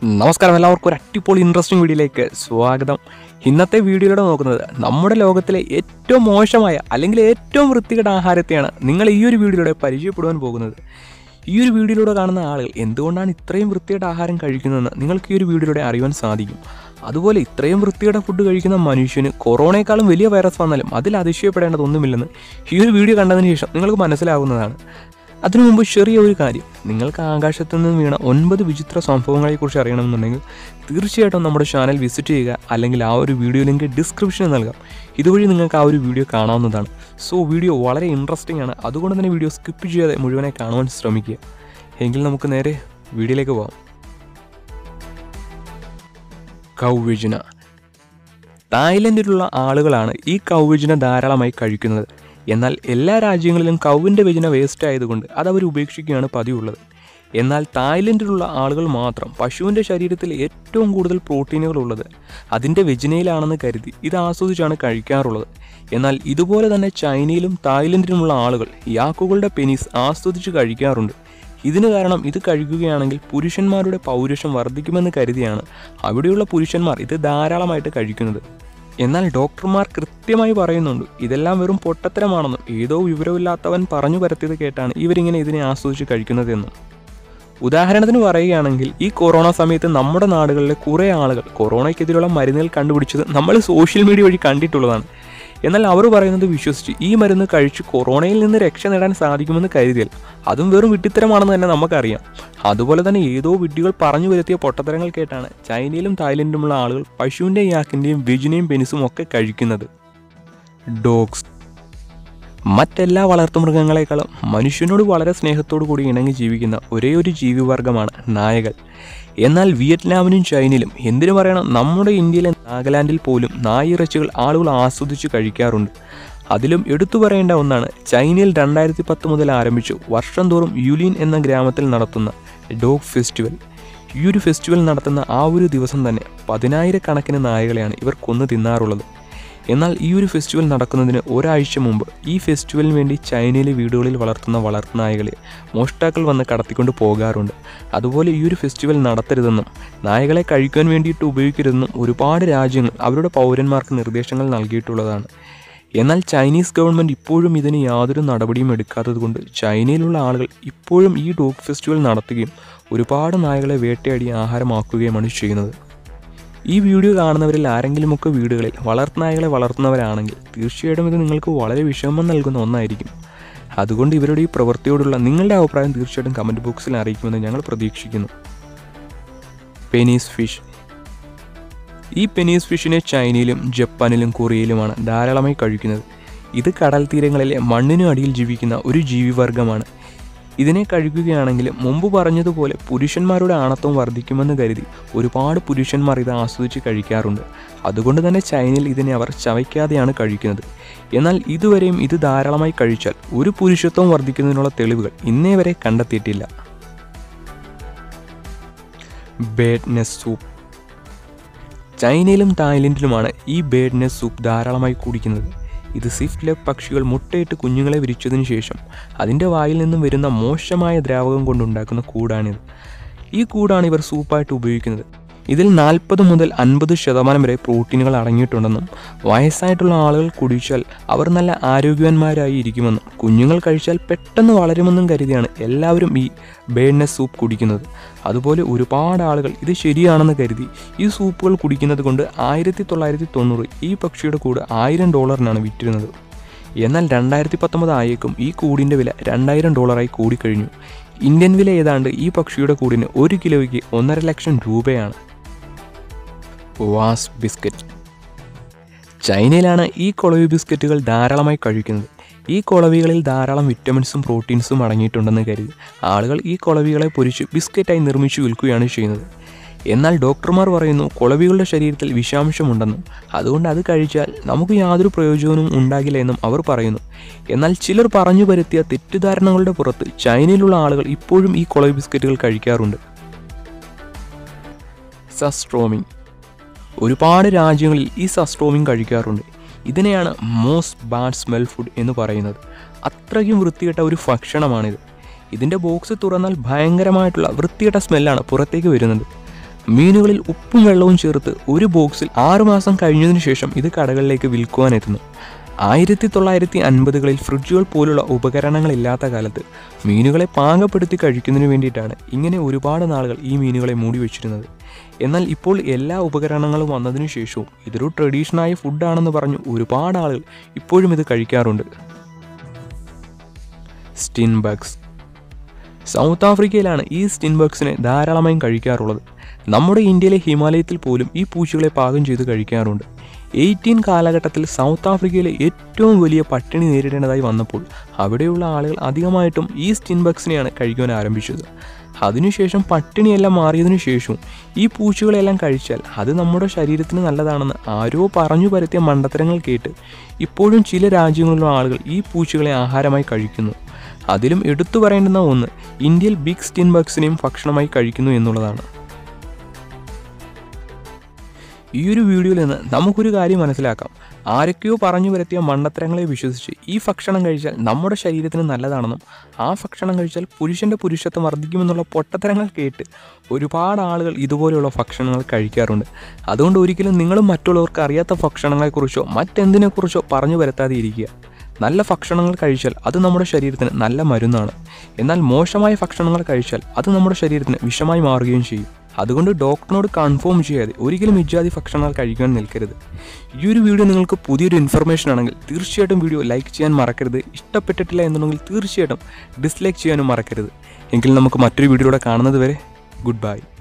നമസ്കാരം എല്ലാവർക്കും ഒരു അടിപൊളി ഇൻട്രസ്റ്റിംഗ് വീഡിയോയിലേക്ക് സ്വാഗതം ഇന്നത്തെ വീഡിയോയിലൂടെ നോക്കുന്നത് നമ്മുടെ ലോകത്തിലെ ഏറ്റവും മോശമായ അല്ലെങ്കിൽ ഏറ്റവും വൃത്തികെട്ട ആഹാരത്തെയാണ് നിങ്ങൾ ഈ ഒരു വീഡിയോയിലൂടെ പരിചയപ്പെടുവാൻ പോകുന്നത് ഈ ഒരു വീഡിയോയിലൂടെ കാണുന്ന ആളുകൾ എന്തുകൊണ്ടാണ് ഇത്രയും വൃത്തികെട്ട ആഹാരം കഴിക്കുന്നതെന്ന് നിങ്ങൾക്ക് ഈ ഒരു വീഡിയോയിലൂടെ അറിയുവാൻ സാധിക്കും അതുപോലെ ഇത്രയും വൃത്തികെട്ട ഫുഡ് കഴിക്കുന്ന മനുഷ്യന് കൊറോണയെക്കാളും വലിയ വൈറസ് വന്നാലും അതിൽ അതിശയപ്പെടേണ്ടതൊന്നുമില്ലെന്ന് ഈ ഒരു വീഡിയോ കണ്ടതിന് ശേഷം നിങ്ങൾക്ക് മനസ്സിലാവുന്നതാണ് അതിനു മുമ്പ് ചെറിയ ഒരു കാര്യം നിങ്ങൾക്ക് ആകാശത്തു നിന്ന് വീണ ഒൻപത് വിചിത്ര സംഭവങ്ങളെക്കുറിച്ച് അറിയണമെന്നുണ്ടെങ്കിൽ തീർച്ചയായിട്ടും നമ്മുടെ ചാനൽ വിസിറ്റ് ചെയ്യുക അല്ലെങ്കിൽ ആ ഒരു വീഡിയോ ലിങ്ക് ഡിസ്ക്രിപ്ഷനിൽ നൽകാം ഇതുവഴി നിങ്ങൾക്ക് ആ ഒരു വീഡിയോ കാണാവുന്നതാണ് സോ വീഡിയോ വളരെ ഇൻട്രസ്റ്റിംഗ് ആണ് അതുകൊണ്ട് തന്നെ വീഡിയോ സ്കിപ്പ് ചെയ്യാതെ മുഴുവനായി കാണുവാൻ ശ്രമിക്കുക എങ്കിൽ നമുക്ക് നേരെ വീഡിയോയിലേക്ക് പോകാം കൗവിജന തായ്ലൻഡിലുള്ള ആളുകളാണ് ഈ കൗവിജന ധാരാളമായി കഴിക്കുന്നത് എന്നാൽ എല്ലാ രാജ്യങ്ങളിലും കൗവിൻ്റെ വെജിന വേസ്റ്റ് ആയതുകൊണ്ട് അത് അവർ ഉപേക്ഷിക്കുകയാണ് പതിവുള്ളത് എന്നാൽ തായ്ലൻഡിലുള്ള ആളുകൾ മാത്രം പശുവിൻ്റെ ശരീരത്തിൽ ഏറ്റവും കൂടുതൽ പ്രോട്ടീനുകൾ ഉള്ളത് അതിൻ്റെ വെജിനയിലാണെന്ന് കരുതി ഇത് ആസ്വദിച്ചാണ് കഴിക്കാറുള്ളത് എന്നാൽ ഇതുപോലെ തന്നെ ചൈനയിലും തായ്ലൻഡിലുമുള്ള ആളുകൾ യാക്കുകളുടെ പെനീസ് ആസ്വദിച്ച് കഴിക്കാറുണ്ട് ഇതിന് കാരണം ഇത് കഴിക്കുകയാണെങ്കിൽ പുരുഷന്മാരുടെ പൗരുഷം വർദ്ധിക്കുമെന്ന് കരുതിയാണ് അവിടെയുള്ള പുരുഷന്മാർ ഇത് ധാരാളമായിട്ട് കഴിക്കുന്നത് എന്നാൽ ഡോക്ടർമാർ കൃത്യമായി പറയുന്നുണ്ട് ഇതെല്ലാം വെറും പൊട്ടത്തരമാണെന്നും ഏതോ വിവരമില്ലാത്തവൻ പറഞ്ഞു പരത്തിയത് കേട്ടാണ് ഇവരിങ്ങനെ ഇതിനെ ആസ്വദിച്ച് കഴിക്കുന്നതെന്നും ഉദാഹരണത്തിന് പറയുകയാണെങ്കിൽ ഈ കൊറോണ സമയത്ത് നമ്മുടെ നാടുകളിലെ കുറേ ആളുകൾ കൊറോണയ്ക്കെതിരെയുള്ള മരുന്നുകൾ കണ്ടുപിടിച്ചത് നമ്മൾ സോഷ്യൽ മീഡിയ വഴി കണ്ടിട്ടുള്ളതാണ് എന്നാൽ അവർ പറയുന്നത് വിശ്വസിച്ച് ഈ മരുന്ന് കഴിച്ച് കൊറോണയിൽ നിന്ന് രക്ഷ നേടാൻ സാധിക്കുമെന്ന് കരുതിയാൽ അതും വെറും വിട്ടിത്തരമാണെന്ന് തന്നെ നമുക്കറിയാം അതുപോലെ തന്നെ ഏതോ വിഡ്ഢികൾ പറഞ്ഞു വരുത്തിയ പൊട്ടത്തരങ്ങൾ കേട്ടാണ് ചൈനയിലും തായ്ലൻഡിലുമുള്ള ആളുകൾ പശുവിൻ്റെയും യാക്കിൻ്റെയും വെജിനെയും പെനിസും ഒക്കെ കഴിക്കുന്നത് ഡോഗ്സ് മറ്റെല്ലാ വളർത്തുമൃഗങ്ങളെക്കാളും മനുഷ്യനോട് വളരെ സ്നേഹത്തോടു കൂടി ഇണങ്ങി ജീവിക്കുന്ന ഒരേ ഒരു ജീവിവർഗമാണ് നായകൾ എന്നാൽ വിയറ്റ്നാമിനും ചൈനയിലും എന്തിനു പറയണം നമ്മുടെ ഇന്ത്യയിലെ നാഗാലാൻഡിൽ പോലും നായിറച്ചികൾ ആളുകൾ ആസ്വദിച്ച് കഴിക്കാറുണ്ട് അതിലും എടുത്തു പറയേണ്ട ഒന്നാണ് ചൈനയിൽ രണ്ടായിരത്തി പത്ത് മുതൽ ആരംഭിച്ചു വർഷം തോറും യുലീൻ എന്ന ഗ്രാമത്തിൽ നടത്തുന്ന ഡോഗ് ഫെസ്റ്റിവൽ ഈ ഒരു ഫെസ്റ്റിവൽ നടത്തുന്ന ആ ഒരു ദിവസം തന്നെ പതിനായിരക്കണക്കിന് നായകളെയാണ് ഇവർ കൊന്നു തിന്നാറുള്ളത് എന്നാൽ ഈ ഒരു ഫെസ്റ്റിവൽ നടക്കുന്നതിന് ഒരാഴ്ച മുമ്പ് ഈ ഫെസ്റ്റിവലിന് വേണ്ടി ചൈനയിലെ വീടുകളിൽ വളർത്തുന്ന വളർത്തുനായകളെ മോഷ്ടാക്കൾ വന്ന് കടത്തിക്കൊണ്ട് പോകാറുണ്ട് അതുപോലെ ഈ ഒരു ഫെസ്റ്റിവൽ നടത്തരുതെന്നും നായകളെ കഴിക്കാൻ വേണ്ടിയിട്ട് ഉപയോഗിക്കരുതെന്നും ഒരുപാട് രാജ്യങ്ങൾ അവരുടെ പൗരന്മാർക്ക് നിർദ്ദേശങ്ങൾ നൽകിയിട്ടുള്ളതാണ് എന്നാൽ ചൈനീസ് ഗവൺമെൻറ് ഇപ്പോഴും ഇതിന് യാതൊരു നടപടിയും എടുക്കാത്തതുകൊണ്ട് ചൈനയിലുള്ള ആളുകൾ ഇപ്പോഴും ഈ ഡോഗ് ഫെസ്റ്റിവൽ നടത്തുകയും ഒരുപാട് നായകളെ വേട്ടയാടി ആഹാരമാക്കുകയുമാണ് ചെയ്യുന്നത് ഈ വീഡിയോ കാണുന്നവരിൽ ആരെങ്കിലുമൊക്കെ വീടുകളിൽ വളർത്തുനായകളെ വളർത്തുന്നവരാണെങ്കിൽ തീർച്ചയായിട്ടും ഇത് നിങ്ങൾക്ക് വളരെ വിഷമം നൽകുന്ന ഒന്നായിരിക്കും അതുകൊണ്ട് ഇവരുടെ ഈ പ്രവൃത്തിയോടുള്ള നിങ്ങളുടെ അഭിപ്രായം തീർച്ചയായിട്ടും കമൻറ്റ് ബോക്സിൽ അറിയിക്കുമെന്ന് ഞങ്ങൾ പ്രതീക്ഷിക്കുന്നു പെനീസ് ഫിഷ് ഈ പെനീസ് ഫിഷിനെ ചൈനയിലും ജപ്പാനിലും കൊറിയയിലുമാണ് ധാരാളമായി കഴിക്കുന്നത് ഇത് കടൽ തീരങ്ങളിലെ മണ്ണിനു അടിയിൽ ജീവിക്കുന്ന ഒരു ജീവിവർഗമാണ് ഇതിനെ കഴിക്കുകയാണെങ്കിൽ മുമ്പ് പറഞ്ഞതുപോലെ പുരുഷന്മാരുടെ ആണത്വം വർദ്ധിക്കുമെന്ന് കരുതി ഒരുപാട് പുരുഷന്മാർ ഇത് ആസ്വദിച്ച് കഴിക്കാറുണ്ട് അതുകൊണ്ട് തന്നെ ചൈനയിൽ ഇതിനെ അവർ ചവയ്ക്കാതെയാണ് കഴിക്കുന്നത് എന്നാൽ ഇതുവരെയും ഇത് ധാരാളമായി കഴിച്ചാൽ ഒരു പുരുഷത്വം വർദ്ധിക്കുന്നതിനുള്ള തെളിവുകൾ ഇന്നേ വരെ കണ്ടെത്തിയിട്ടില്ല ബേഡ്നെസ് സൂപ്പ് ചൈനയിലും തായ്ലൻഡിലുമാണ് ഈ ബേഡ്നെസ് സൂപ്പ് ധാരാളമായി കുടിക്കുന്നത് ഇത് സിഫ്റ്റ് ലെബ് പക്ഷികൾ മുട്ടയിട്ട് കുഞ്ഞുങ്ങളെ വിരിച്ചതിന് ശേഷം അതിൻ്റെ വായിൽ നിന്നും വരുന്ന മോശമായ ദ്രാവകം കൊണ്ടുണ്ടാക്കുന്ന കൂടാണിത് ഈ കൂടാണ് ഇവർ സൂപ്പായിട്ട് ഉപയോഗിക്കുന്നത് ഇതിൽ നാൽപ്പത് മുതൽ അൻപത് ശതമാനം വരെ പ്രോട്ടീനുകൾ അടങ്ങിയിട്ടുണ്ടെന്നും വയസ്സായിട്ടുള്ള ആളുകൾ കുടിച്ചാൽ അവർ നല്ല ആരോഗ്യവാന്മാരായി ഇരിക്കുമെന്നും കുഞ്ഞുങ്ങൾ കഴിച്ചാൽ പെട്ടെന്ന് വളരുമെന്നും കരുതിയാണ് എല്ലാവരും ഈ ബേഡ്നെസ് സൂപ്പ് കുടിക്കുന്നത് അതുപോലെ ഒരുപാട് ആളുകൾ ഇത് ശരിയാണെന്ന് കരുതി ഈ സൂപ്പുകൾ കുടിക്കുന്നത് കൊണ്ട് ആയിരത്തി തൊള്ളായിരത്തി തൊണ്ണൂറ് ഈ പക്ഷിയുടെ കൂട് ആയിരം ഡോളറിനാണ് വിറ്റിരുന്നത് എന്നാൽ രണ്ടായിരത്തി പത്തൊമ്പത് ആയേക്കും ഈ കൂടിൻ്റെ വില രണ്ടായിരം ഡോളറായി കൂടിക്കഴിഞ്ഞു ഇന്ത്യൻ വില ഏതാണ്ട് ഈ പക്ഷിയുടെ കൂടിന് ഒരു കിലോയ്ക്ക് ഒന്നര ലക്ഷം രൂപയാണ് വാസ് ബിസ്ക്കറ്റ് ചൈനയിലാണ് ഈ കൊളവി ബിസ്ക്കറ്റുകൾ ധാരാളമായി കഴിക്കുന്നത് ഈ കൊളവികളിൽ ധാരാളം വിറ്റമിൻസും പ്രോട്ടീൻസും അടങ്ങിയിട്ടുണ്ടെന്ന് കരുതി ആളുകൾ ഈ കൊളവികളെ പൊരിച്ച് ബിസ്ക്കറ്റായി നിർമ്മിച്ചു വിൽക്കുകയാണ് ചെയ്യുന്നത് എന്നാൽ ഡോക്ടർമാർ പറയുന്നു കൊളവികളുടെ ശരീരത്തിൽ വിഷാംശമുണ്ടെന്നും അതുകൊണ്ട് അത് കഴിച്ചാൽ നമുക്ക് യാതൊരു പ്രയോജനവും ഉണ്ടാകില്ല എന്നും അവർ പറയുന്നു എന്നാൽ ചിലർ പറഞ്ഞു വരുത്തിയ തെറ്റിദ്ധാരണകളുടെ പുറത്ത് ചൈനയിലുള്ള ആളുകൾ ഇപ്പോഴും ഈ കൊളവി ബിസ്ക്കറ്റുകൾ കഴിക്കാറുണ്ട് സസ്ട്രോമിങ് ഒരുപാട് രാജ്യങ്ങളിൽ ഈ സസ്ട്രോമിങ് കഴിക്കാറുണ്ട് ഇതിനെയാണ് മോസ്റ്റ് ബാഡ് സ്മെൽ ഫുഡ് എന്ന് പറയുന്നത് അത്രയ്ക്കും വൃത്തികെട്ട ഒരു ഭക്ഷണമാണിത് ഇതിൻ്റെ ബോക്സ് തുറന്നാൽ ഭയങ്കരമായിട്ടുള്ള വൃത്തികെട്ട സ്മെല്ലാണ് പുറത്തേക്ക് വരുന്നത് മീനുകളിൽ ഉപ്പും വെള്ളവും ചേർത്ത് ഒരു ബോക്സിൽ ആറുമാസം കഴിഞ്ഞതിനു ശേഷം ഇത് കടകളിലേക്ക് വിൽക്കുവാനെത്തുന്നു ആയിരത്തി തൊള്ളായിരത്തി അൻപതുകളിൽ ഫ്രിഡ്ജുകൾ പോലുള്ള ഉപകരണങ്ങളില്ലാത്ത കാലത്ത് മീനുകളെ പാകപ്പെടുത്തി കഴിക്കുന്നതിന് വേണ്ടിയിട്ടാണ് ഇങ്ങനെ ഒരുപാട് നാളുകൾ ഈ മീനുകളെ മൂടി വെച്ചിരുന്നത് എന്നാൽ ഇപ്പോൾ എല്ലാ ഉപകരണങ്ങളും വന്നതിനു ശേഷവും ഇതൊരു ട്രഡീഷണായ ഫുഡാണെന്ന് പറഞ്ഞു ഒരുപാട് ആളുകൾ ഇപ്പോഴും ഇത് കഴിക്കാറുണ്ട് സ്റ്റിൻ ബഗ്സ് സൗത്ത് ആഫ്രിക്കയിലാണ് ഈ സ്റ്റിൻ ബഗ്സിനെ ധാരാളമായും കഴിക്കാറുള്ളത് നമ്മുടെ ഇന്ത്യയിലെ ഹിമാലയത്തിൽ പോലും ഈ പൂച്ചകളെ പാകം ചെയ്ത് കഴിക്കാറുണ്ട് എയ്റ്റീൻ കാലഘട്ടത്തിൽ സൗത്ത് ആഫ്രിക്കയിലെ ഏറ്റവും വലിയ പട്ടിണി നേരിടേണ്ടതായി വന്നപ്പോൾ അവിടെയുള്ള ആളുകൾ അധികമായിട്ടും ഈ സ്റ്റിൻ ബഗ്സിനെയാണ് കഴിക്കുവാൻ ആരംഭിച്ചത് അതിനുശേഷം പട്ടിണിയെല്ലാം മാറിയതിനു ശേഷവും ഈ പൂച്ചകളെല്ലാം കഴിച്ചാൽ അത് നമ്മുടെ ശരീരത്തിന് നല്ലതാണെന്ന് ആരോ പറഞ്ഞു പരത്തിയ മണ്ടത്തരങ്ങൾ കേട്ട് ഇപ്പോഴും ചില രാജ്യങ്ങളിലുള്ള ആളുകൾ ഈ പൂച്ചകളെ ആഹാരമായി കഴിക്കുന്നു അതിലും എടുത്തു പറയേണ്ടുന്ന ഒന്ന് ഇന്ത്യയിൽ ബിഗ് സ്റ്റിൻ ബഗ്സിനെയും ഭക്ഷണമായി കഴിക്കുന്നു എന്നുള്ളതാണ് ഈ ഒരു വീഡിയോയിൽ നിന്ന് നമുക്കൊരു കാര്യം മനസ്സിലാക്കാം ആരൊക്കെയോ പറഞ്ഞു വരുത്തിയ മണ്ടത്തരങ്ങളെ വിശ്വസിച്ച് ഈ ഭക്ഷണം കഴിച്ചാൽ നമ്മുടെ ശരീരത്തിന് നല്ലതാണെന്നും ആ ഭക്ഷണം കഴിച്ചാൽ പുരുഷൻ്റെ പുരുഷത്വം വർദ്ധിക്കുമെന്നുള്ള പൊട്ടത്തരങ്ങൾ കേട്ട് ഒരുപാട് ആളുകൾ ഇതുപോലെയുള്ള ഭക്ഷണങ്ങൾ കഴിക്കാറുണ്ട് അതുകൊണ്ട് ഒരിക്കലും നിങ്ങളും മറ്റുള്ളവർക്ക് അറിയാത്ത ഭക്ഷണങ്ങളെക്കുറിച്ചോ മറ്റെന്തിനെക്കുറിച്ചോ പറഞ്ഞു വരുത്താതെ ഇരിക്കുക നല്ല ഭക്ഷണങ്ങൾ കഴിച്ചാൽ അത് നമ്മുടെ ശരീരത്തിന് നല്ല മരുന്നാണ് എന്നാൽ മോശമായ ഭക്ഷണങ്ങൾ കഴിച്ചാൽ അത് നമ്മുടെ ശരീരത്തിന് വിഷമായി മാറുകയും ചെയ്യും അതുകൊണ്ട് ഡോക്ടറിനോട് കൺഫേം ചെയ്യാതെ ഒരിക്കലും ഇജാതി ഭക്ഷണങ്ങൾ കഴിക്കാൻ നിൽക്കരുത് ഈ ഒരു വീഡിയോ നിങ്ങൾക്ക് പുതിയൊരു ഇൻഫർമേഷൻ ആണെങ്കിൽ തീർച്ചയായിട്ടും വീഡിയോ ലൈക്ക് ചെയ്യാൻ മറക്കരുത് ഇഷ്ടപ്പെട്ടിട്ടില്ല എന്നുണ്ടെങ്കിൽ തീർച്ചയായിട്ടും ഡിസ്ലൈക്ക് ചെയ്യാനും മറക്കരുത് എങ്കിൽ നമുക്ക് മറ്റൊരു വീഡിയോയിലൂടെ കാണുന്നത് വരെ ഗുഡ് ബൈ